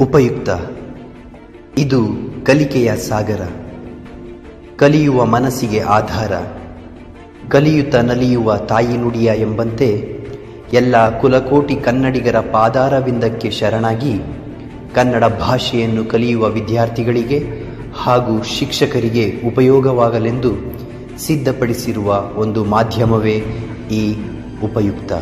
ಉಪಯುಕ್ತ ಇದು ಕಲಿಕೆಯ ಸಾಗರ ಕಲಿಯುವ ಮನಸ್ಸಿಗೆ ಆಧಾರ ಕಲಿಯುತ್ತ ನಲಿಯುವ ತಾಯಿ ನುಡಿಯ ಎಂಬಂತೆ ಎಲ್ಲ ಕುಲಕೋಟಿ ಕನ್ನಡಿಗರ ಪಾದಾರವಿಂದಕ್ಕೆ ಶರಣಾಗಿ ಕನ್ನಡ ಭಾಷೆಯನ್ನು ಕಲಿಯುವ ವಿದ್ಯಾರ್ಥಿಗಳಿಗೆ ಹಾಗೂ ಶಿಕ್ಷಕರಿಗೆ ಉಪಯೋಗವಾಗಲೆಂದು ಸಿದ್ಧಪಡಿಸಿರುವ ಒಂದು ಮಾಧ್ಯಮವೇ ಈ ಉಪಯುಕ್ತ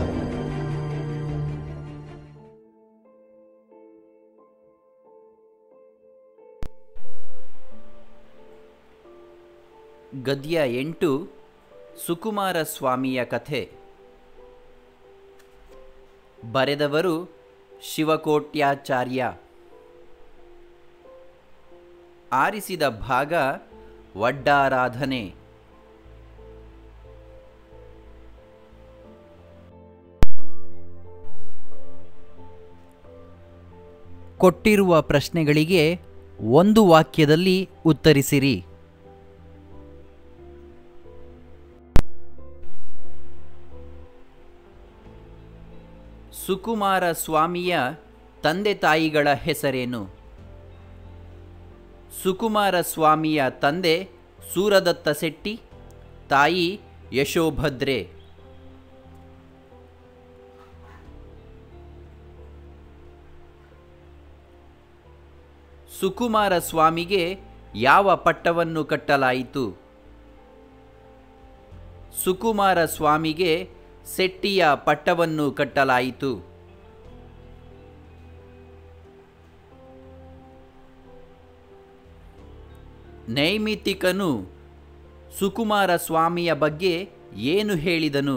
ಗದ್ಯ ಎಂಟು ಸುಕುಮಾರ ಸ್ವಾಮಿಯ ಕಥೆ ಬರೆದವರು ಶಿವಕೋಟ್ಯಾಚಾರ್ಯ ಆರಿಸಿದ ಭಾಗ ವಡ್ಡಾರಾಧನೆ ಕೊಟ್ಟಿರುವ ಪ್ರಶ್ನೆಗಳಿಗೆ ಒಂದು ವಾಕ್ಯದಲ್ಲಿ ಉತ್ತರಿಸಿರಿ ಸುಕುಮಾರ ಸ್ವಾಮಿಯ ತಂದೆ ತಾಯಿಗಳ ಹೆಸರೇನು ಸುಕುಮಾರ ಸ್ವಾಮಿಯ ತಂದೆ ಸೂರದತ್ತ ಶೆಟ್ಟಿ ತಾಯಿ ಯಶೋಭದ್ರೆ ಸುಕುಮಾರ ಸ್ವಾಮಿಗೆ ಯಾವ ಪಟ್ಟವನ್ನು ಕಟ್ಟಲಾಯಿತು ಸುಕುಮಾರ ಸ್ವಾಮಿಗೆ ಸೆಟ್ಟಿಯ ಪಟ್ಟವನ್ನು ಕಟ್ಟಲಾಯಿತು ನೈಮಿತಿಕನು ಸುಕುಮಾರ ಸ್ವಾಮಿಯ ಬಗ್ಗೆ ಏನು ಹೇಳಿದನು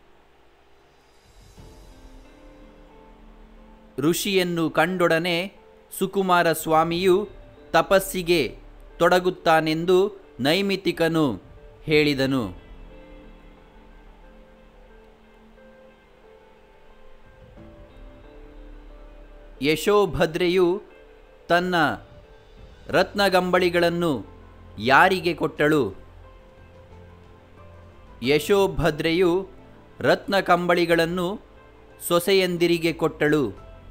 ಋಷಿಯನ್ನು ಕಂಡೊಡನೆ ಸುಕುಮಾರ ಸ್ವಾಮಿಯು ತಪಸ್ಸಿಗೆ ತೊಡಗುತ್ತಾನೆಂದು ನೈಮಿತಿಕನು ಹೇಳಿದನು ಯಶೋಭದ್ರೆಯು ತನ್ನ ರತ್ನಗಂಬಳಿಗಳನ್ನು ಯಾರಿಗೆ ಕೊಟ್ಟಳು ಯಶೋಭದ್ರೆಯು ರತ್ನ ಕಂಬಳಿಗಳನ್ನು ಸೊಸೆಯಂದಿರಿಗೆ ಕೊಟ್ಟಳು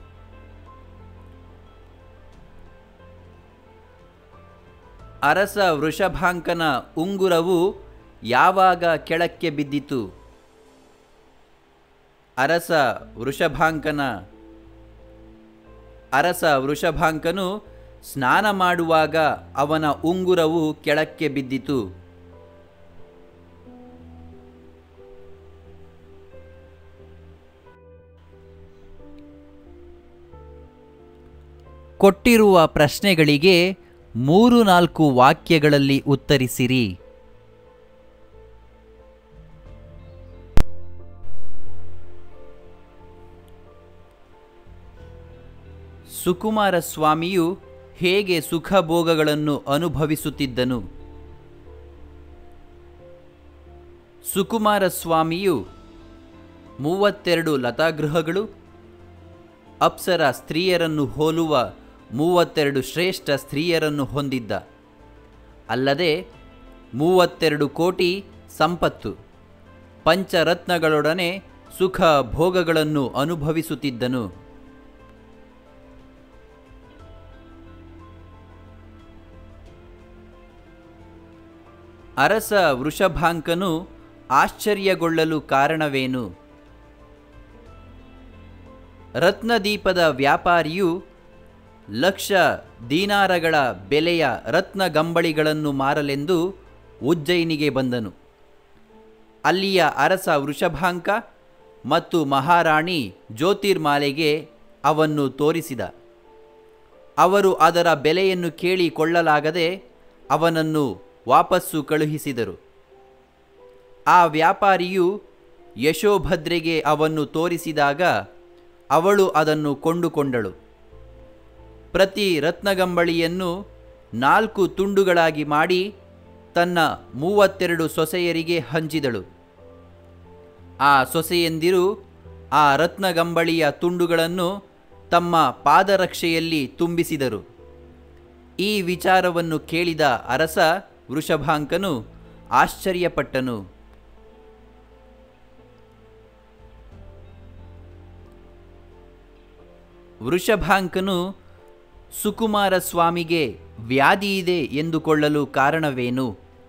ಅರಸ ವೃಷಭಾಂಕನ ಉಂಗುರವು ಯಾವಾಗ ಕೆಳಕ್ಕೆ ಬಿದ್ದಿತು ಅರಸ ವೃಷಭಾಂಕನ ಅರಸ ವೃಷಭಾಂಕನು ಸ್ನಾನ ಮಾಡುವಾಗ ಅವನ ಉಂಗುರವು ಕೆಳಕ್ಕೆ ಬಿದ್ದಿತು ಕೊಟ್ಟಿರುವ ಪ್ರಶ್ನೆಗಳಿಗೆ ಮೂರು ನಾಲ್ಕು ವಾಕ್ಯಗಳಲ್ಲಿ ಉತ್ತರಿಸಿರಿ ಸುಕುಮಾರ ಸ್ವಾಮಿಯು ಹೇಗೆ ಸುಖಭೋಗಗಳನ್ನು ಅನುಭವಿಸುತ್ತಿದ್ದನು ಸುಕುಮಾರ ಸ್ವಾಮಿಯು ಮೂವತ್ತೆರಡು ಲತಾಗೃಹಗಳು ಅಪ್ಸರ ಸ್ತ್ರೀಯರನ್ನು ಹೋಲುವ ಮೂವತ್ತೆರಡು ಶ್ರೇಷ್ಠ ಸ್ತ್ರೀಯರನ್ನು ಹೊಂದಿದ್ದ ಅಲ್ಲದೆ ಮೂವತ್ತೆರಡು ಕೋಟಿ ಸಂಪತ್ತು ಪಂಚರತ್ನಗಳೊಡನೆ ಸುಖ ಭೋಗಗಳನ್ನು ಅನುಭವಿಸುತ್ತಿದ್ದನು ಅರಸ ವೃಷಭಾಂಕನು ಆಶ್ಚರ್ಯಗೊಳ್ಳಲು ಕಾರಣವೇನು ರತ್ನದೀಪದ ವ್ಯಾಪಾರಿಯು ಲಕ್ಷ ದೀನಾರಗಳ ಬೆಲೆಯ ರತ್ನಗಂಬಳಿಗಳನ್ನು ಮಾರಲೆಂದು ಉಜ್ಜಯಿನಿಗೆ ಬಂದನು ಅಲ್ಲಿಯ ಅರಸ ವೃಷಭಾಂಕ ಮತ್ತು ಮಹಾರಾಣಿ ಜ್ಯೋತಿರ್ಮಾಲೆಗೆ ಅವನ್ನು ತೋರಿಸಿದ ಅವರು ಅದರ ಬೆಲೆಯನ್ನು ಕೇಳಿ ಕೊಳ್ಳಲಾಗದೆ ಅವನನ್ನು ವಾಪಸ್ಸು ಕಳುಹಿಸಿದರು ಆ ವ್ಯಾಪಾರಿಯು ಯಶೋಭದ್ರೆಗೆ ಅವನ್ನು ತೋರಿಸಿದಾಗ ಅವಳು ಅದನ್ನು ಕೊಂಡುಕೊಂಡಳು ಪ್ರತಿ ರತ್ನಗಂಬಳಿಯನ್ನು ನಾಲ್ಕು ತುಂಡುಗಳಾಗಿ ಮಾಡಿ ತನ್ನ ಮೂವತ್ತೆರಡು ಸೊಸೆಯರಿಗೆ ಹಂಚಿದಳು ಆ ಸೊಸೆಯಂದಿರು ಆ ರತ್ನಗಂಬಳಿಯ ತುಂಡುಗಳನ್ನು ತಮ್ಮ ಪಾದರಕ್ಷೆಯಲ್ಲಿ ತುಂಬಿಸಿದರು ಈ ವಿಚಾರವನ್ನು ಕೇಳಿದ ಅರಸ ವೃಷಭಾಂಕನು ಆಶ್ಚರ್ಯಪಟ್ಟನು ವೃಷಭಾಂಕನು ಸುಕುಮಾರ ಸ್ವಾಮಿಗೆ ವ್ಯಾಧಿ ಇದೆ ಎಂದುಕೊಳ್ಳಲು ಕಾರಣವೇನು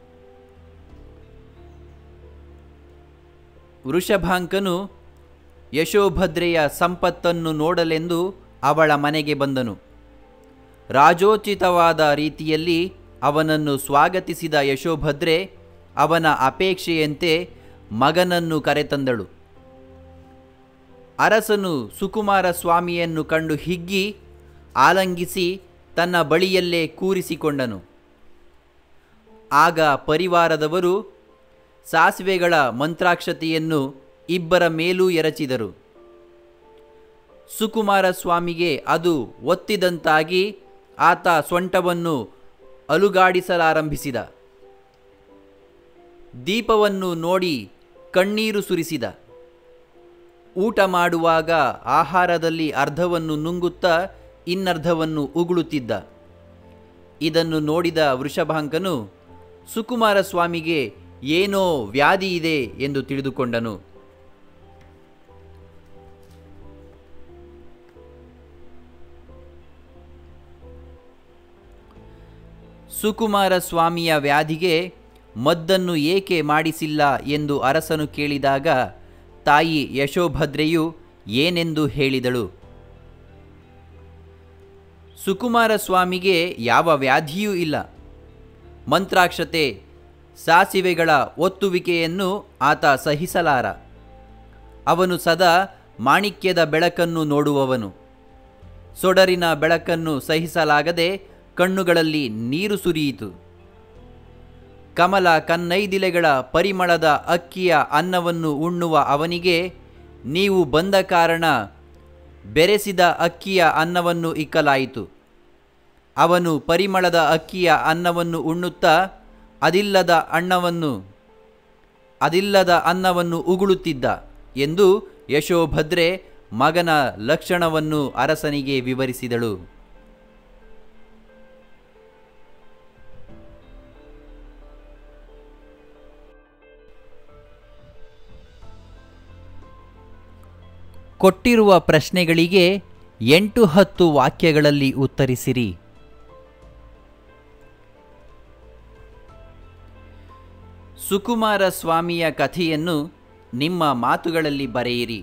ವೃಷಭಾಂಕನು ಯಶೋಭದ್ರೆಯ ಸಂಪತ್ತನ್ನು ನೋಡಲೆಂದು ಅವಳ ಮನೆಗೆ ಬಂದನು ರಾಜೋಚಿತವಾದ ರೀತಿಯಲ್ಲಿ ಅವನನ್ನು ಸ್ವಾಗತಿಸಿದ ಯಶೋಭದ್ರೆ ಅವನ ಅಪೇಕ್ಷೆಯಂತೆ ಮಗನನ್ನು ಕರೆತಂದಳು ಅರಸನು ಸುಕುಮಾರ ಸ್ವಾಮಿಯನ್ನು ಕಂಡು ಹಿಗ್ಗಿ ಆಲಂಗಿಸಿ ತನ್ನ ಬಳಿಯಲ್ಲೇ ಕೂರಿಸಿಕೊಂಡನು ಆಗ ಪರಿವಾರದವರು ಸಾಸಿವೆಗಳ ಮಂತ್ರಾಕ್ಷತೆಯನ್ನು ಇಬ್ಬರ ಮೇಲೂ ಎರಚಿದರು ಸುಕುಮಾರ ಸ್ವಾಮಿಗೆ ಅದು ಒತ್ತಿದಂತಾಗಿ ಆತ ಸೊಂಟವನ್ನು ಅಲುಗಾಡಿಸಲಾರಂಭಿಸಿದ ದೀಪವನ್ನು ನೋಡಿ ಕಣ್ಣೀರು ಸುರಿಸಿದ ಊಟ ಮಾಡುವಾಗ ಆಹಾರದಲ್ಲಿ ಅರ್ಧವನ್ನು ನುಂಗುತ್ತಾ ಇನ್ನರ್ಧವನ್ನು ಉಗುಳುತ್ತಿದ್ದ ಇದನ್ನು ನೋಡಿದ ವೃಷಭಾಂಕನು ಸುಕುಮಾರ ಸ್ವಾಮಿಗೆ ಏನೋ ವ್ಯಾಧಿ ಇದೆ ಎಂದು ತಿಳಿದುಕೊಂಡನು ಸುಕುಮಾರ ಸ್ವಾಮಿಯ ವ್ಯಾಧಿಗೆ ಮದ್ದನ್ನು ಏಕೆ ಮಾಡಿಸಿಲ್ಲ ಎಂದು ಅರಸನು ಕೇಳಿದಾಗ ತಾಯಿ ಯಶೋಭದ್ರೆಯು ಏನೆಂದು ಹೇಳಿದಳು ಸುಕುಮಾರ ಸ್ವಾಮಿಗೆ ಯಾವ ವ್ಯಾಧಿಯೂ ಇಲ್ಲ ಮಂತ್ರಾಕ್ಷತೆ ಸಾಸಿವೆಗಳ ಒತ್ತುವಿಕೆಯನ್ನು ಆತ ಸಹಿಸಲಾರ ಅವನು ಸದಾ ಮಾಣಿಕ್ಯದ ಬೆಳಕನ್ನು ನೋಡುವವನು ಸೊಡರಿನ ಬೆಳಕನ್ನು ಸಹಿಸಲಾಗದೆ ಕಣ್ಣುಗಳಲ್ಲಿ ನೀರು ಸುರಿಯಿತು ಕಮಲ ಕನ್ನೈದಿಲೆಗಳ ಪರಿಮಳದ ಅಕ್ಕಿಯ ಅನ್ನವನ್ನು ಉಣ್ಣುವ ಅವನಿಗೆ ನೀವು ಬಂದ ಕಾರಣ ಬೆರೆಸಿದ ಅಕ್ಕಿಯ ಅನ್ನವನ್ನು ಇಕ್ಕಲಾಯಿತು ಅವನು ಪರಿಮಳದ ಅಕ್ಕಿಯ ಅನ್ನವನ್ನು ಉಣ್ಣುತ್ತಾ ಅದಿಲ್ಲದ ಅಣ್ಣವನ್ನು ಅದಿಲ್ಲದ ಅನ್ನವನ್ನು ಉಗುಳುತ್ತಿದ್ದ ಎಂದು ಯಶೋಭದ್ರೆ ಮಗನ ಲಕ್ಷಣವನ್ನು ಅರಸನಿಗೆ ವಿವರಿಸಿದಳು ಕೊಟ್ಟಿರುವ ಪ್ರಶ್ನೆಗಳಿಗೆ ಎಂಟು ಹತ್ತು ವಾಕ್ಯಗಳಲ್ಲಿ ಉತ್ತರಿಸಿರಿ ಸುಕುಮಾರ ಸ್ವಾಮಿಯ ಕಥೆಯನ್ನು ನಿಮ್ಮ ಮಾತುಗಳಲ್ಲಿ ಬರೆಯಿರಿ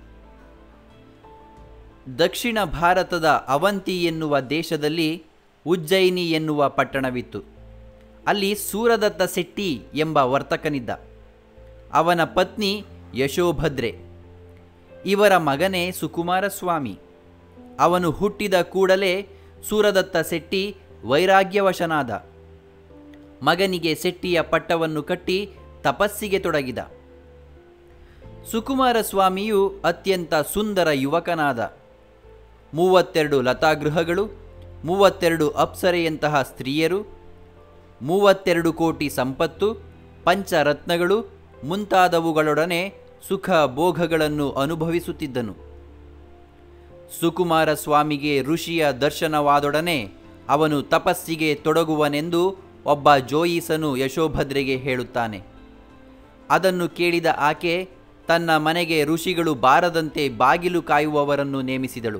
ದಕ್ಷಿಣ ಭಾರತದ ಅವಂತಿ ಎನ್ನುವ ದೇಶದಲ್ಲಿ ಉಜ್ಜಯಿನಿ ಎನ್ನುವ ಪಟ್ಟಣವಿತ್ತು ಅಲ್ಲಿ ಸೂರದತ್ತ ಶೆಟ್ಟಿ ಎಂಬ ವರ್ತಕನಿದ್ದ ಅವನ ಪತ್ನಿ ಯಶೋಭದ್ರೆ ಇವರ ಮಗನೇ ಸುಕುಮಾರ ಸ್ವಾಮಿ ಅವನು ಹುಟ್ಟಿದ ಕೂಡಲೇ ಸೂರದತ್ತ ಶೆಟ್ಟಿ ವೈರಾಗ್ಯವಶನಾದ ಮಗನಿಗೆ ಶೆಟ್ಟಿಯ ಪಟ್ಟವನ್ನು ಕಟ್ಟಿ ತಪಸ್ಸಿಗೆ ತೊಡಗಿದ ಸುಕುಮಾರ ಸ್ವಾಮಿಯು ಅತ್ಯಂತ ಸುಂದರ ಯುವಕನಾದ ಮೂವತ್ತೆರಡು ಲತಾಗೃಹಗಳು ಮೂವತ್ತೆರಡು ಅಪ್ಸರೆಯಂತಹ ಸ್ತ್ರೀಯರು ಮೂವತ್ತೆರಡು ಕೋಟಿ ಸಂಪತ್ತು ಪಂಚರತ್ನಗಳು ಮುಂತಾದವುಗಳೊಡನೆ ಸುಖ ಭೋಗಗಳನ್ನು ಅನುಭವಿಸುತ್ತಿದ್ದನು ಸುಕುಮಾರ ಸ್ವಾಮಿಗೆ ಋಷಿಯ ದರ್ಶನವಾದೊಡನೆ ಅವನು ತಪಸ್ಸಿಗೆ ತೊಡಗುವನೆಂದು ಒಬ್ಬ ಜೋಯಿಸನು ಯಶೋಭದ್ರೆಗೆ ಹೇಳುತ್ತಾನೆ ಅದನ್ನು ಕೇಳಿದ ಆಕೆ ತನ್ನ ಮನೆಗೆ ಋಷಿಗಳು ಬಾರದಂತೆ ಬಾಗಿಲು ಕಾಯುವವರನ್ನು ನೇಮಿಸಿದಳು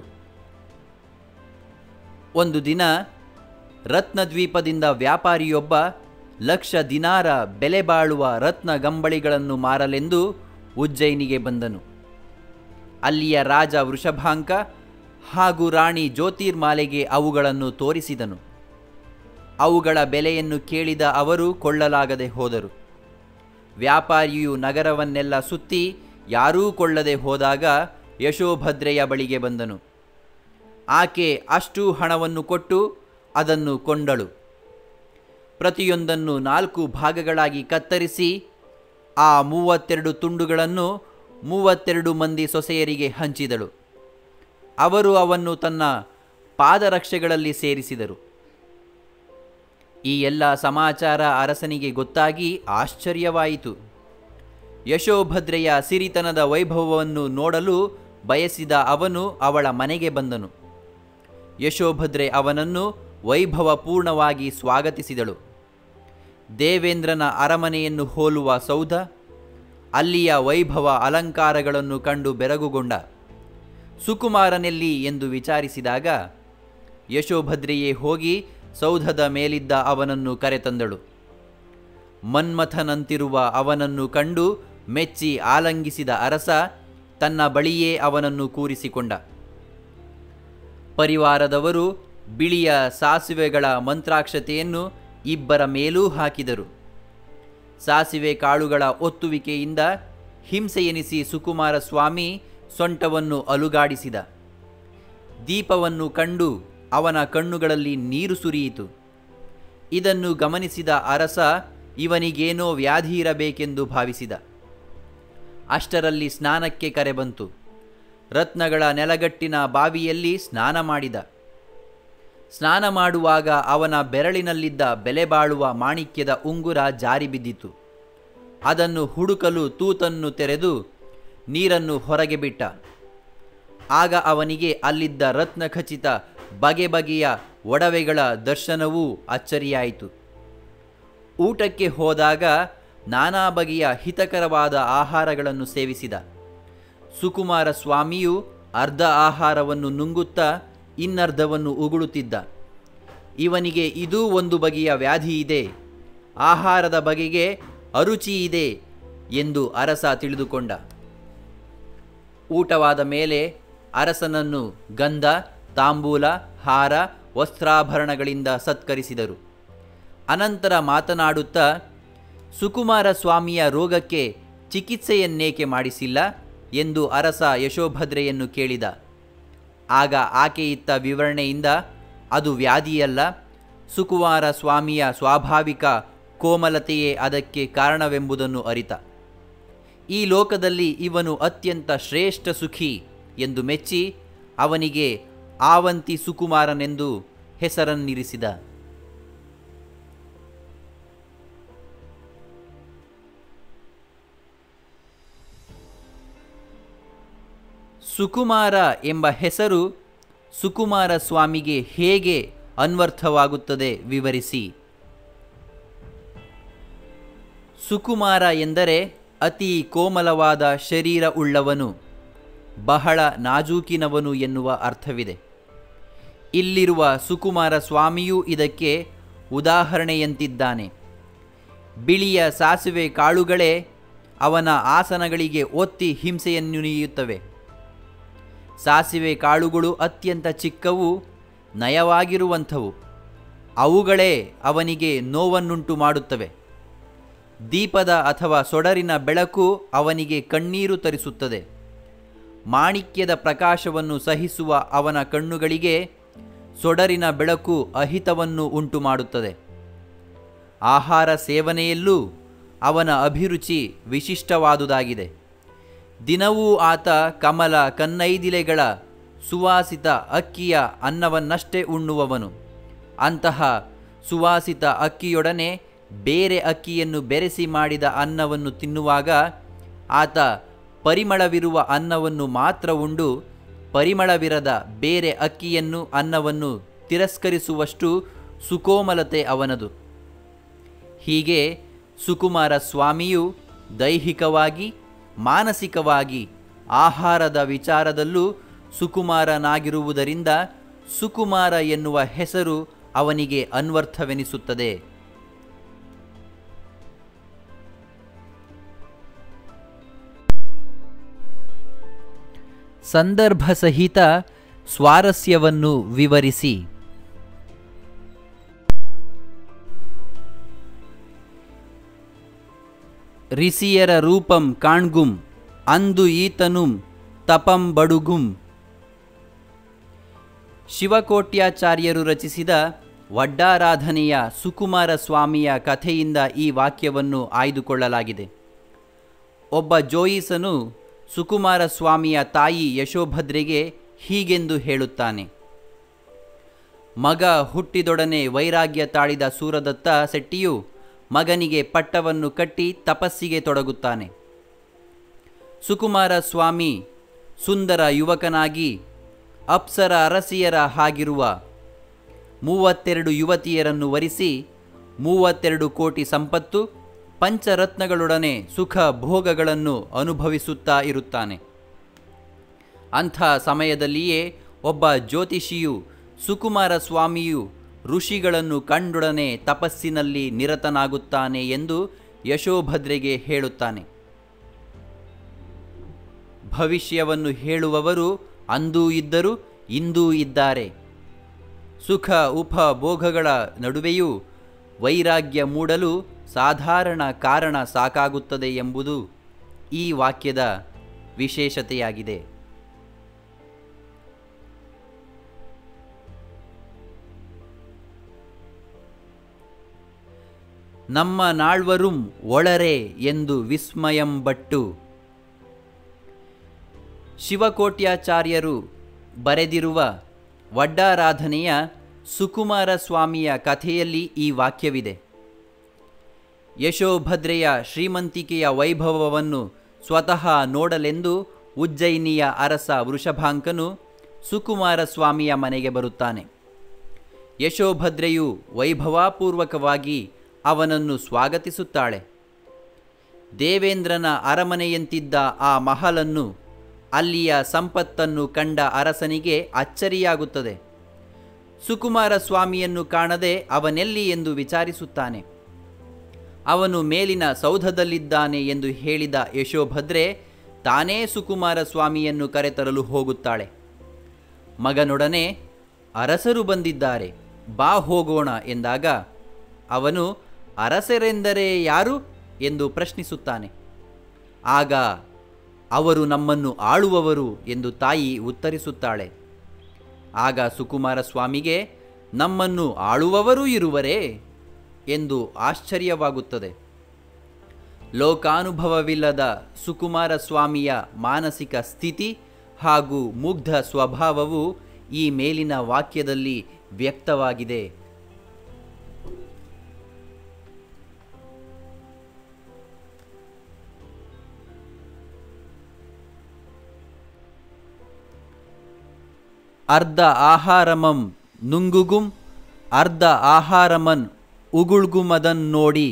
ಒಂದು ದಿನ ರತ್ನದ್ವೀಪದಿಂದ ವ್ಯಾಪಾರಿಯೊಬ್ಬ ಲಕ್ಷ ದಿನಾರ ಬೆಲೆ ಬಾಳುವ ರತ್ನ ಗಂಬಳಿಗಳನ್ನು ಮಾರಲೆಂದು ಉಜ್ಜಯಿನಿಗೆ ಬಂದನು ಅಲ್ಲಿಯ ರಾಜ ವೃಷಭಾಂಕ ಹಾಗೂ ರಾಣಿ ಜ್ಯೋತಿರ್ಮಾಲೆಗೆ ಅವುಗಳನ್ನು ತೋರಿಸಿದನು ಅವುಗಳ ಬೆಲೆಯನ್ನು ಕೇಳಿದ ಅವರು ಕೊಳ್ಳಲಾಗದೆ ಹೋದರು ವ್ಯಾಪಾರಿಯು ನಗರವನ್ನೆಲ್ಲ ಸುತ್ತಿ ಯಾರೂ ಕೊಳ್ಳದೆ ಹೋದಾಗ ಯಶೋಭದ್ರೆಯ ಬಳಿಗೆ ಬಂದನು ಆಕೆ ಅಷ್ಟು ಹಣವನ್ನು ಕೊಟ್ಟು ಅದನ್ನು ಕೊಂಡಳು ಪ್ರತಿಯೊಂದನ್ನು ನಾಲ್ಕು ಭಾಗಗಳಾಗಿ ಕತ್ತರಿಸಿ ಆ ಮೂವತ್ತೆರಡು ತುಂಡುಗಳನ್ನು ಮೂವತ್ತೆರಡು ಮಂದಿ ಸೊಸೆಯರಿಗೆ ಹಂಚಿದಳು ಅವರು ಅವನ್ನು ತನ್ನ ಪಾದರಕ್ಷೆಗಳಲ್ಲಿ ಸೇರಿಸಿದರು ಈ ಎಲ್ಲ ಸಮಾಚಾರ ಅರಸನಿಗೆ ಗೊತ್ತಾಗಿ ಆಶ್ಚರ್ಯವಾಯಿತು ಯಶೋಭದ್ರೆಯ ಸಿರಿತನದ ವೈಭವವನ್ನು ನೋಡಲು ಬಯಸಿದ ಅವನು ಅವಳ ಮನೆಗೆ ಬಂದನು ಯಶೋಭದ್ರೆ ಅವನನ್ನು ವೈಭವಪೂರ್ಣವಾಗಿ ಸ್ವಾಗತಿಸಿದಳು ದೇವೇಂದ್ರನ ಅರಮನೆಯನ್ನು ಹೋಲುವ ಸೌಧ ಅಲ್ಲಿಯ ವೈಭವ ಅಲಂಕಾರಗಳನ್ನು ಕಂಡು ಬೆರಗುಗೊಂಡ ಸುಕುಮಾರನೆಲ್ಲಿ ಎಂದು ವಿಚಾರಿಸಿದಾಗ ಯಶೋಭದ್ರೆಯೇ ಹೋಗಿ ಸೌಧದ ಮೇಲಿದ್ದ ಅವನನ್ನು ಕರೆತಂದಳು ಮನ್ಮಥನಂತಿರುವ ಅವನನ್ನು ಕಂಡು ಮೆಚ್ಚಿ ಆಲಂಗಿಸಿದ ಅರಸ ತನ್ನ ಬಳಿಯೇ ಅವನನ್ನು ಕೂರಿಸಿಕೊಂಡ ಪರಿವಾರದವರು ಬಿಳಿಯ ಸಾಸಿವೆಗಳ ಮಂತ್ರಾಕ್ಷತೆಯನ್ನು ಇಬ್ಬರ ಮೇಲೂ ಹಾಕಿದರು ಸಾಸಿವೆ ಕಾಳುಗಳ ಒತ್ತುವಿಕೆಯಿಂದ ಹಿಂಸೆ ಎನಿಸಿ ಸುಕುಮಾರ ಸ್ವಾಮಿ ಸೊಂಟವನ್ನು ಅಲುಗಾಡಿಸಿದ ದೀಪವನ್ನು ಕಂಡು ಅವನ ಕಣ್ಣುಗಳಲ್ಲಿ ನೀರು ಸುರಿಯಿತು ಇದನ್ನು ಗಮನಿಸಿದ ಅರಸ ಇವನಿಗೇನೋ ವ್ಯಾಧಿ ಇರಬೇಕೆಂದು ಭಾವಿಸಿದ ಅಷ್ಟರಲ್ಲಿ ಸ್ನಾನಕ್ಕೆ ಕರೆ ಬಂತು ರತ್ನಗಳ ನೆಲಗಟ್ಟಿನ ಬಾವಿಯಲ್ಲಿ ಸ್ನಾನ ಮಾಡಿದ ಸ್ನಾನ ಮಾಡುವಾಗ ಅವನ ಬೆರಳಿನಲ್ಲಿದ್ದ ಬೆಲೆ ಬಾಳುವ ಮಾಣಿಕ್ಯದ ಉಂಗುರ ಜಾರಿ ಬಿದ್ದಿತು ಅದನ್ನು ಹುಡುಕಲು ತೂತನ್ನು ತೆರೆದು ನೀರನ್ನು ಹೊರಗೆ ಬಿಟ್ಟ ಆಗ ಅವನಿಗೆ ಅಲ್ಲಿದ್ದ ರತ್ನಖಚಿತ ಬಗೆ ಬಗೆಯ ಒಡವೆಗಳ ದರ್ಶನವೂ ಅಚ್ಚರಿಯಾಯಿತು ಊಟಕ್ಕೆ ಹೋದಾಗ ನಾನಾ ಬಗೆಯ ಹಿತಕರವಾದ ಆಹಾರಗಳನ್ನು ಸೇವಿಸಿದ ಸುಕುಮಾರ ಸ್ವಾಮಿಯು ಅರ್ಧ ಆಹಾರವನ್ನು ನುಂಗುತ್ತಾ ಇನ್ನರ್ಧವನ್ನು ಉಗುಳುತ್ತಿದ್ದ ಇವನಿಗೆ ಇದೂ ಒಂದು ಬಗೆಯ ವ್ಯಾಧಿ ಇದೆ ಆಹಾರದ ಬಗೆಗೆ ಅರುಚಿ ಇದೆ ಎಂದು ಅರಸ ತಿಳಿದುಕೊಂಡ ಊಟವಾದ ಮೇಲೆ ಅರಸನನ್ನು ಗಂಧ ತಾಂಬೂಲ ಹಾರ ವಸ್ತ್ರಾಭರಣಗಳಿಂದ ಸತ್ಕರಿಸಿದರು ಅನಂತರ ಮಾತನಾಡುತ್ತಾ ಸುಕುಮಾರ ಸ್ವಾಮಿಯ ರೋಗಕ್ಕೆ ಚಿಕಿತ್ಸೆಯನ್ನೇಕೆ ಮಾಡಿಸಿಲ್ಲ ಎಂದು ಅರಸ ಯಶೋಭದ್ರೆಯನ್ನು ಕೇಳಿದ ಆಗ ಆಕೆಯಿತ್ತ ವಿವರಣೆಯಿಂದ ಅದು ವ್ಯಾಧಿಯಲ್ಲ ಸುಕುಮಾರ ಸ್ವಾಮಿಯ ಸ್ವಾಭಾವಿಕ ಕೋಮಲತೆಯೇ ಅದಕ್ಕೆ ಕಾರಣವೆಂಬುದನ್ನು ಅರಿತ ಈ ಲೋಕದಲ್ಲಿ ಇವನು ಅತ್ಯಂತ ಶ್ರೇಷ್ಠ ಸುಖಿ ಎಂದು ಮೆಚ್ಚಿ ಅವನಿಗೆ ಆವಂತಿ ಸುಕುಮಾರನೆಂದು ಹೆಸರನ್ನಿರಿಸಿದ ಸುಕುಮಾರ ಎಂಬ ಹೆಸರು ಸುಕುಮಾರ ಸ್ವಾಮಿಗೆ ಹೇಗೆ ಅನ್ವರ್ಥವಾಗುತ್ತದೆ ವಿವರಿಸಿ ಸುಕುಮಾರ ಎಂದರೆ ಅತಿ ಕೋಮಲವಾದ ಶರೀರ ಉಳ್ಳವನು ಬಹಳ ನಾಜೂಕಿನವನು ಎನ್ನುವ ಅರ್ಥವಿದೆ ಇಲ್ಲಿರುವ ಸುಕುಮಾರ ಸ್ವಾಮಿಯೂ ಇದಕ್ಕೆ ಉದಾಹರಣೆಯಂತಿದ್ದಾನೆ ಬಿಳಿಯ ಸಾಸಿವೆ ಕಾಳುಗಳೇ ಅವನ ಆಸನಗಳಿಗೆ ಒತ್ತಿ ಹಿಂಸೆಯನ್ನುನಿಯುತ್ತವೆ ಸಾಸಿವೆ ಕಾಳುಗಳು ಅತ್ಯಂತ ಚಿಕ್ಕವು ನಯವಾಗಿರುವಂಥವು ಅವುಗಳೇ ಅವನಿಗೆ ನೋವನ್ನುಂಟು ಮಾಡುತ್ತವೆ ದೀಪದ ಅಥವಾ ಸೊಡರಿನ ಬೆಳಕು ಅವನಿಗೆ ಕಣ್ಣೀರು ತರಿಸುತ್ತದೆ ಮಾಣಿಕ್ಯದ ಪ್ರಕಾಶವನ್ನು ಸಹಿಸುವ ಅವನ ಕಣ್ಣುಗಳಿಗೆ ಸೊಡರಿನ ಬೆಳಕು ಅಹಿತವನ್ನು ಉಂಟು ಮಾಡುತ್ತದೆ ಆಹಾರ ಸೇವನೆಯಲ್ಲೂ ಅವನ ಅಭಿರುಚಿ ವಿಶಿಷ್ಟವಾದುದಾಗಿದೆ ದಿನವೂ ಆತ ಕಮಲ ಕನ್ನೈದಿಲೆಗಳ ಸುವಾಸಿತ ಅಕ್ಕಿಯ ಅನ್ನವನ್ನಷ್ಟೇ ಉಣ್ಣುವವನು ಅಂತಹ ಸುವಾಸಿತ ಅಕ್ಕಿಯೊಡನೆ ಬೇರೆ ಅಕ್ಕಿಯನ್ನು ಬೆರೆಸಿ ಮಾಡಿದ ಅನ್ನವನ್ನು ತಿನ್ನುವಾಗ ಆತ ಪರಿಮಳವಿರುವ ಅನ್ನವನ್ನು ಮಾತ್ರ ಉಂಡು ಪರಿಮಳವಿರದ ಬೇರೆ ಅಕ್ಕಿಯನ್ನು ಅನ್ನವನ್ನು ತಿರಸ್ಕರಿಸುವಷ್ಟು ಸುಕೋಮಲತೆ ಅವನದು ಹೀಗೆ ಸುಕುಮಾರ ಸ್ವಾಮಿಯು ದೈಹಿಕವಾಗಿ ಮಾನಸಿಕವಾಗಿ ಆಹಾರದ ವಿಚಾರದಲ್ಲೂ ಸುಕುಮಾರನಾಗಿರುವುದರಿಂದ ಸುಕುಮಾರ ಎನ್ನುವ ಹೆಸರು ಅವನಿಗೆ ಅನ್ವರ್ಥವೆನಿಸುತ್ತದೆ ಸಂದರ್ಭ ಸಹಿತ ಸ್ವಾರಸ್ಯವನ್ನು ವಿವರಿಸಿ ರಿಸಿಯರ ರೂಪಂ ಕಾಣ್ಗುಂ ಅಂದು ಈತನುಂ ತಪಂ ಬಡುಗುಂ ಶಿವಕೋಟ್ಯಾಚಾರ್ಯರು ರಚಿಸಿದ ವಡ್ಡಾರಾಧನೆಯ ಸುಕುಮಾರ ಸ್ವಾಮಿಯ ಕಥೆಯಿಂದ ಈ ವಾಕ್ಯವನ್ನು ಆಯ್ದುಕೊಳ್ಳಲಾಗಿದೆ ಒಬ್ಬ ಜೋಯಿಸನು ಸುಕುಮಾರ ಸ್ವಾಮಿಯ ತಾಯಿ ಯಶೋಭದ್ರೆಗೆ ಹೀಗೆಂದು ಹೇಳುತ್ತಾನೆ ಮಗ ಹುಟ್ಟಿದೊಡನೆ ವೈರಾಗ್ಯ ತಾಳಿದ ಸೂರದತ್ತ ಶೆಟ್ಟಿಯು ಮಗನಿಗೆ ಪಟ್ಟವನ್ನು ಕಟ್ಟಿ ತಪಸ್ಸಿಗೆ ತೊಡಗುತ್ತಾನೆ ಸುಕುಮಾರ ಸ್ವಾಮಿ ಸುಂದರ ಯುವಕನಾಗಿ ಅಪ್ಸರ ಅರಸಿಯರ ಹಾಗಿರುವ ಮೂವತ್ತೆರಡು ಯುವತಿಯರನ್ನು ವರಿಸಿ ಮೂವತ್ತೆರಡು ಕೋಟಿ ಸಂಪತ್ತು ಪಂಚರತ್ನಗಳೊಡನೆ ಸುಖ ಭೋಗಗಳನ್ನು ಅನುಭವಿಸುತ್ತಾ ಇರುತ್ತಾನೆ ಅಂಥ ಸಮಯದಲ್ಲಿಯೇ ಒಬ್ಬ ಜ್ಯೋತಿಷಿಯು ಸುಕುಮಾರ ಸ್ವಾಮಿಯು ಋಷಿಗಳನ್ನು ಕಂಡೊಡನೆ ತಪಸ್ಸಿನಲ್ಲಿ ನಿರತನಾಗುತ್ತಾನೆ ಎಂದು ಯಶೋಭದ್ರೆಗೆ ಹೇಳುತ್ತಾನೆ ಭವಿಷ್ಯವನ್ನು ಹೇಳುವವರು ಅಂದೂ ಇದ್ದರು ಇಂದೂ ಇದ್ದಾರೆ ಸುಖ ಉಪಭೋಗಗಳ ನಡುವೆಯೂ ವೈರಾಗ್ಯ ಮೂಡಲು ಸಾಧಾರಣ ಕಾರಣ ಸಾಕಾಗುತ್ತದೆ ಎಂಬುದು ಈ ವಾಕ್ಯದ ವಿಶೇಷತೆಯಾಗಿದೆ ನಮ್ಮ ನಾಳ್ವರುಂ ಒಳರೆ ಎಂದು ವಿಸ್ಮಯಂಬಟ್ಟು ಶಿವಕೋಟ್ಯಾಚಾರ್ಯರು ಬರೆದಿರುವ ವಡ್ಡಾರಾಧನೆಯ ಸುಕುಮಾರ ಸ್ವಾಮಿಯ ಕಥೆಯಲ್ಲಿ ಈ ವಾಕ್ಯವಿದೆ ಯಶೋಭದ್ರೆಯ ಶ್ರೀಮಂತಿಕೆಯ ವೈಭವವನ್ನು ಸ್ವತಃ ನೋಡಲೆಂದು ಉಜ್ಜಯಿನಿಯ ಅರಸ ವೃಷಭಾಂಕನು ಸುಕುಮಾರ ಸ್ವಾಮಿಯ ಮನೆಗೆ ಬರುತ್ತಾನೆ ಯಶೋಭದ್ರೆಯು ವೈಭವಪೂರ್ವಕವಾಗಿ ಅವನನ್ನು ಸ್ವಾಗತಿಸುತ್ತಾಳೆ ದೇವೇಂದ್ರನ ಅರಮನೆಯಂತಿದ್ದ ಆ ಮಹಲನ್ನು ಅಲ್ಲಿಯ ಸಂಪತ್ತನ್ನು ಕಂಡ ಅರಸನಿಗೆ ಅಚ್ಚರಿಯಾಗುತ್ತದೆ ಸುಕುಮಾರ ಸ್ವಾಮಿಯನ್ನು ಕಾಣದೆ ಅವನೆಲ್ಲಿ ಎಂದು ವಿಚಾರಿಸುತ್ತಾನೆ ಅವನು ಮೇಲಿನ ಸೌಧದಲ್ಲಿದ್ದಾನೆ ಎಂದು ಹೇಳಿದ ಯಶೋಭದ್ರೆ ತಾನೇ ಸುಕುಮಾರ ಸ್ವಾಮಿಯನ್ನು ಕರೆತರಲು ಹೋಗುತ್ತಾಳೆ ಮಗನೊಡನೆ ಅರಸರು ಬಂದಿದ್ದಾರೆ ಬಾ ಹೋಗೋಣ ಎಂದಾಗ ಅವನು ಅರಸರೆಂದರೆ ಯಾರು ಎಂದು ಪ್ರಶ್ನಿಸುತ್ತಾನೆ ಆಗ ಅವರು ನಮ್ಮನ್ನು ಆಳುವವರು ಎಂದು ತಾಯಿ ಉತ್ತರಿಸುತ್ತಾಳೆ ಆಗ ಸುಕುಮಾರ ಸ್ವಾಮಿಗೆ ನಮ್ಮನ್ನು ಆಳುವವರೂ ಇರುವರೇ ಎಂದು ಆಶ್ಚರ್ಯವಾಗುತ್ತದೆ ಲೋಕಾನುಭವವಿಲ್ಲದ ಸುಕುಮಾರ ಸ್ವಾಮಿಯ ಮಾನಸಿಕ ಸ್ಥಿತಿ ಹಾಗೂ ಮುಗ್ಧ ಸ್ವಭಾವವು ಈ ಮೇಲಿನ ವಾಕ್ಯದಲ್ಲಿ ವ್ಯಕ್ತವಾಗಿದೆ ಅರ್ಧ ಆಹಾರಮಂ ನುಂಗುಗುಂ ಅರ್ಧ ಆಹಾರಮನ್ ಉಗುಳ್ಗುಮದನ್ ನೋಡಿ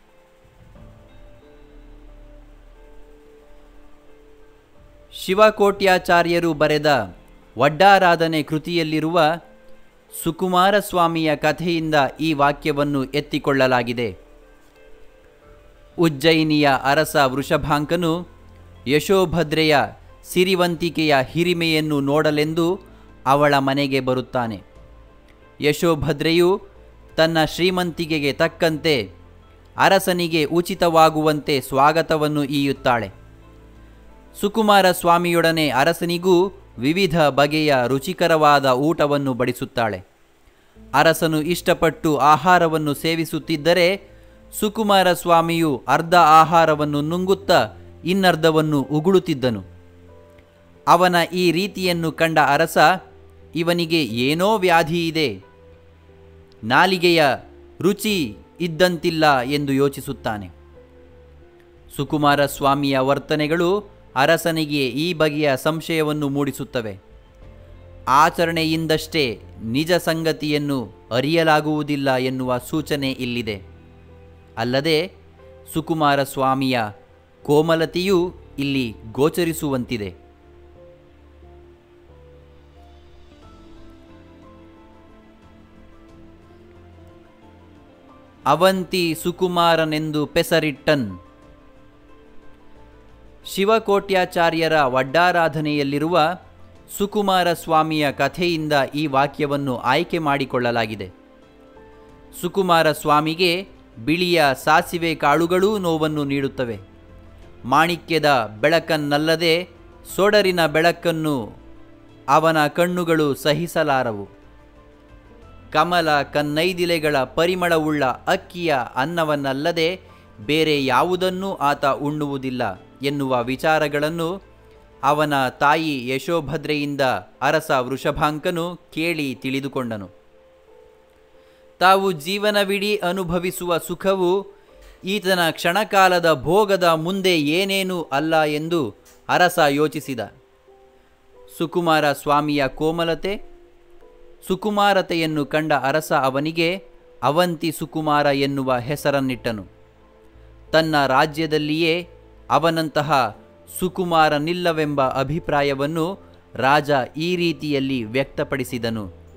ಶಿವಕೋಟ್ಯಾಚಾರ್ಯರು ಬರೆದ ವಡ್ಡಾರಾಧನೆ ಕೃತಿಯಲ್ಲಿರುವ ಸುಕುಮಾರ ಸ್ವಾಮಿಯ ಕಥೆಯಿಂದ ಈ ವಾಕ್ಯವನ್ನು ಎತ್ತಿಕೊಳ್ಳಲಾಗಿದೆ ಉಜ್ಜಯಿನಿಯ ಅರಸ ವೃಷಭಾಂಕನು ಯಶೋಭದ್ರೆಯ ಸಿರಿವಂತಿಕೆಯ ಹಿರಿಮೆಯನ್ನು ನೋಡಲೆಂದು ಅವಳ ಮನೆಗೆ ಬರುತ್ತಾನೆ ಯಶೋಭದ್ರೆಯು ತನ್ನ ಶ್ರೀಮಂತಿಕೆಗೆ ತಕ್ಕಂತೆ ಅರಸನಿಗೆ ಉಚಿತವಾಗುವಂತೆ ಸ್ವಾಗತವನ್ನು ಈಯುತ್ತಾಳೆ ಸುಕುಮಾರ ಸ್ವಾಮಿಯೊಡನೆ ಅರಸನಿಗೂ ವಿವಿಧ ಬಗೆಯ ರುಚಿಕರವಾದ ಊಟವನ್ನು ಬಡಿಸುತ್ತಾಳೆ ಅರಸನು ಇಷ್ಟಪಟ್ಟು ಆಹಾರವನ್ನು ಸೇವಿಸುತ್ತಿದ್ದರೆ ಸುಕುಮಾರ ಸ್ವಾಮಿಯು ಅರ್ಧ ಆಹಾರವನ್ನು ನುಂಗುತ್ತಾ ಇನ್ನರ್ಧವನ್ನು ಉಗುಳುತ್ತಿದ್ದನು ಅವನ ಈ ರೀತಿಯನ್ನು ಕಂಡ ಅರಸ ಇವನಿಗೆ ಏನೋ ವ್ಯಾಧಿ ಇದೆ ನಾಲಿಗೆಯ ರುಚಿ ಇದ್ದಂತಿಲ್ಲ ಎಂದು ಯೋಚಿಸುತ್ತಾನೆ ಸುಕುಮಾರ ಸ್ವಾಮಿಯ ವರ್ತನೆಗಳು ಅರಸನಿಗೆ ಈ ಬಗೆಯ ಸಂಶಯವನ್ನು ಮೂಡಿಸುತ್ತವೆ ಆಚರಣೆಯಿಂದಷ್ಟೇ ನಿಜ ಸಂಗತಿಯನ್ನು ಅರಿಯಲಾಗುವುದಿಲ್ಲ ಎನ್ನುವ ಸೂಚನೆ ಇಲ್ಲಿದೆ ಅಲ್ಲದೆ ಸುಕುಮಾರ ಸ್ವಾಮಿಯ ಕೋಮಲತೆಯೂ ಇಲ್ಲಿ ಗೋಚರಿಸುವಂತಿದೆ ಅವಂತಿ ಸುಕುಮಾರನೆಂದು ಪೆಸರಿಟ್ಟನ್ ಶಿವಕೋಟ್ಯಾಚಾರ್ಯರ ವಡ್ಡಾರಾಧನೆಯಲ್ಲಿರುವ ಸುಕುಮಾರ ಸ್ವಾಮಿಯ ಕಥೆಯಿಂದ ಈ ವಾಕ್ಯವನ್ನು ಆಯ್ಕೆ ಮಾಡಿಕೊಳ್ಳಲಾಗಿದೆ ಸುಕುಮಾರ ಸ್ವಾಮಿಗೆ ಬಿಳಿಯ ಸಾಸಿವೆ ಕಾಳುಗಳೂ ನೋವನ್ನು ನೀಡುತ್ತವೆ ಮಾಣಿಕ್ಯದ ಬೆಳಕನ್ನಲ್ಲದೆ ಸೊಡರಿನ ಬೆಳಕನ್ನು ಅವನ ಕಣ್ಣುಗಳು ಸಹಿಸಲಾರವು ಕಮಲ ಕನ್ನೈದಿಲೆಗಳ ಪರಿಮಳವುಳ್ಳ ಅಕ್ಕಿಯ ಅನ್ನವನ್ನಲ್ಲದೆ ಬೇರೆ ಯಾವುದನ್ನೂ ಆತ ಉಣ್ಣುವುದಿಲ್ಲ ಎನ್ನುವ ವಿಚಾರಗಳನ್ನು ಅವನ ತಾಯಿ ಯಶೋಭದ್ರೆಯಿಂದ ಅರಸ ವೃಷಭಾಂಕನು ಕೇಳಿ ತಿಳಿದುಕೊಂಡನು ತಾವು ಜೀವನವಿಡೀ ಅನುಭವಿಸುವ ಸುಖವು ಈತನ ಕ್ಷಣಕಾಲದ ಭೋಗದ ಮುಂದೆ ಏನೇನೂ ಅಲ್ಲ ಎಂದು ಅರಸ ಯೋಚಿಸಿದ ಸುಕುಮಾರ ಸ್ವಾಮಿಯ ಕೋಮಲತೆ ಸುಕುಮಾರತೆಯನ್ನು ಕಂಡ ಅರಸ ಅವನಿಗೆ ಅವಂತಿ ಸುಕುಮಾರ ಎನ್ನುವ ಹೆಸರನ್ನಿಟ್ಟನು ತನ್ನ ರಾಜ್ಯದಲ್ಲಿಯೇ ಅವನಂತಹ ಸುಕುಮಾರನಿಲ್ಲವೆಂಬ ಅಭಿಪ್ರಾಯವನ್ನು ರಾಜ ಈ ರೀತಿಯಲ್ಲಿ ವ್ಯಕ್ತಪಡಿಸಿದನು